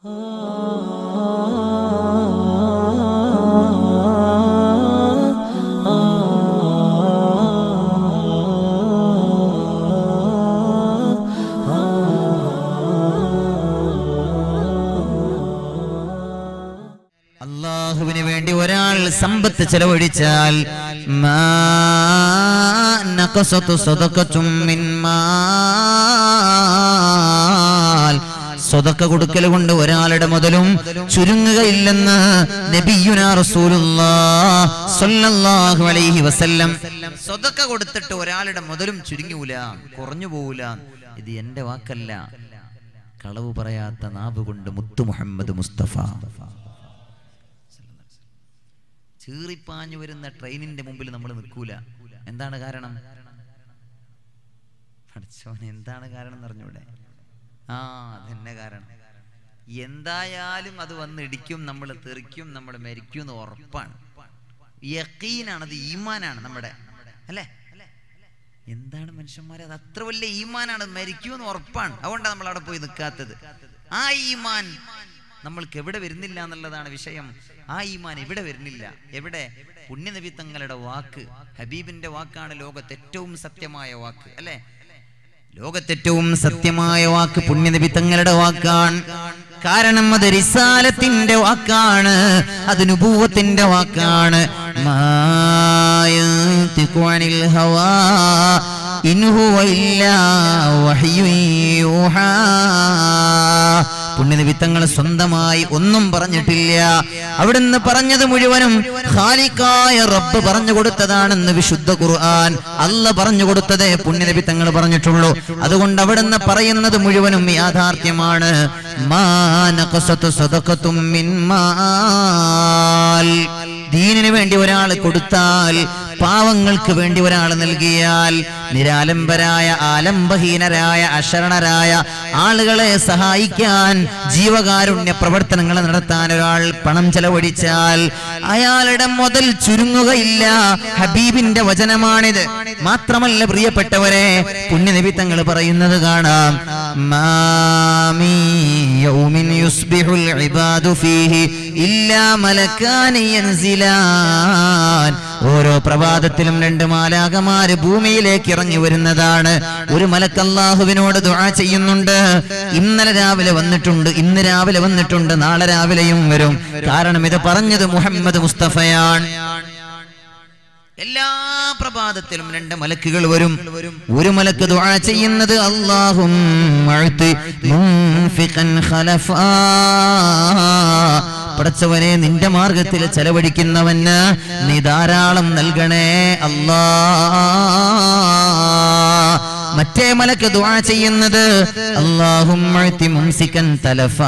അള്ളാഹുവിന് വേണ്ടി ഒരാൾ സമ്പത്ത് ചെലവഴിച്ചാൽ മാ നഖസത്തു സദഖത്തും മിൻ മാൽ. സ്വതക്ക കൊടുക്കൽ കൊണ്ട് ഒരാളുടെ മുതലും ചുരുങ്ങുകയില്ലെന്ന് നബിയുനാ റസൂലുള്ളാഹ് സ്വല്ലല്ലാഹു അലൈഹി വസല്ലം സ്വതക്ക കൊടുത്തിട്ട് ഒരാളുടെ മുതലും ചുരുങ്ങൂല കുറഞ്ഞു പോവൂല ഇത് എന്റെ വാക്കല്ല കളവ് പറയാത്ത നാവ് കൊണ്ട് മുത്തു മുഹമ്മദ് മുസ്തഫ ചീറിപ്പാഞ്ഞു വരുന്ന ട്രെയിനിന്റെ മുമ്പിൽ നമ്മൾ നിൽക്കൂല എന്താണ് കാരണം പഠിച്ചോനെ എന്താണ് കാരണം എന്ന് അറിഞ്ഞൂടെ ആ അതന്നെ കാരണം എന്തായാലും അത് വന്ന് ഇടിക്കും നമ്മൾ തെറിക്കും നമ്മൾ മരിക്കും എന്ന് ഉറപ്പാണ് യക്കീനാണ് അത് ഈമാനാണ് നമ്മുടെ അല്ലേ എന്താണ് മനുഷ്യന്മാരെ അത് അത്ര വലിയ ഈമാനാണ് മരിക്കുമെന്ന് ഉറപ്പാണ് അതുകൊണ്ടാണ് നമ്മൾ അവിടെ പോയി നിൽക്കാത്തത് ആ ഈമാൻ നമ്മൾക്ക് എവിടെ വരുന്നില്ല എന്നുള്ളതാണ് വിഷയം ആ ഈമാൻ എവിടെ വരുന്നില്ല എവിടെ പുണ്യനബി തങ്ങളുടെ വാക്ക് ഹബീബിന്റെ വാക്കാണ് ലോകത്ത് ഏറ്റവും സത്യമായ വാക്ക് അല്ലേ ലോകത്തേറ്റവും സത്യമായ വാക്ക് പുണ്യനബി തങ്ങളുടെ വാക്കാണ് കാരണം അത് റിസാലത്തിന്റെ വാക്കാണ് അത് നുപൂവത്തിന്റെ വാക്കാണ് മായന്തിഖു അനിൽ ഹവാ ഇൻ ഹുവ ഇല്ലാ വഹ്യുൻ യൂഹാ പുണ്യനബി തങ്ങൾ സ്വന്തമായി ഒന്നും പറഞ്ഞിട്ടില്ല അവിടുന്ന് പറഞ്ഞത് മുഴുവനും ഖാലിക്കായ റബ്ബ് പറഞ്ഞു കൊടുത്തതാണെന്ന് വിശുദ്ധ ഖുർആൻ അല്ല പറഞ്ഞു കൊടുത്തതേ പുണ്യനബി തങ്ങൾ പറഞ്ഞിട്ടുള്ളൂ അതുകൊണ്ട് അവിടുന്ന് പറയുന്നത് മുഴുവനും യാഥാർത്ഥ്യമാണ് മാ നഖസത്തു സദഖത്തും മിൻ മാൽ ദീനിന് വേണ്ടി ഒരാൾ കൊടുത്താൽ പാവങ്ങൾക്ക് വേണ്ടി ഒരാൾ നൽകിയാൽ നിരാലംബരായ ആലംബഹീനരായ അശരണരായ ആളുകളെ സഹായിക്കാൻ ജീവകാരുണ്യ പ്രവർത്തനങ്ങൾ നടത്താൻ ഒരാൾ പണം ചെലവഴിച്ചാൽ അയാളുടെ മുതൽ ചുരുങ്ങുകയില്ല ഹബീബിന്റെ വചനമാണിത് മാത്രമല്ല പ്രിയപ്പെട്ടവരെ പുണ്യനബി തങ്ങൾ പറയുന്നത് കാണാം മാമീ യൗമിൻ യുസ്ബിഹുൽ ഇബാദു ഫീഹി ഇല്ലാ മലക്കാൻ യൻസിലാൻ ഓരോ പ്രഭാതത്തിലും രണ്ട് മാലാകമാര് ഭൂമിയിലേക്ക് ഇറങ്ങി വരുന്നതാണ് ഒരു മലക്ക് അള്ളാഹുവിനോട് ദുആ ചെയ്യുന്നുണ്ട് ഇന്നലെ രാവിലെ വന്നിട്ടുണ്ട് ഇന്ന് രാവിലെ വന്നിട്ടുണ്ട് നാളെ രാവിലെയും വരും കാരണം ഇത് പറഞ്ഞത് മുഹമ്മദ് മുസ്തഫയാണ് എല്ലാ പ്രഭാതത്തിലും രണ്ട് മലക്കുകൾ വരും ഒരു മലക്ക് ദുആ ചെയ്യുന്നത് അല്ലാഹും പടച്ചവനെ നിന്റെ മാർഗത്തിൽ ചെലവഴിക്കുന്നവന് നീ ധാരാളം നൽകണേ അല്ലാ മറ്റേ മലക്ക് ദുആ ചെയ്യുന്നത് അല്ലാഹും മുംസിക്കൻ തലഫാ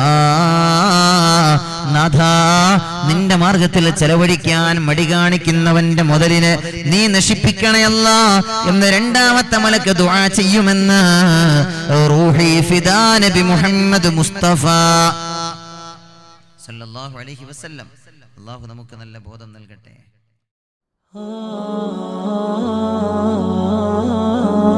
നാഥ നിന്റെ മാർഗത്തിൽ ചെലവഴിക്കാൻ മടി കാണിക്കുന്നവന്റെ മുതലിന് നീ നശിപ്പിക്കണയല്ല എന്ന് രണ്ടാമത്തെ മലക്ക് ദുആ ചെയ്യുമെന്ന് റൂഹി ഫിദാ നബി മുഹമ്മദ് മുസ്തഫ സല്ലല്ലാഹു അലൈഹി വസല്ലം അല്ലാഹു നമുക്ക് നല്ല ബോധം നൽകട്ടെ ആ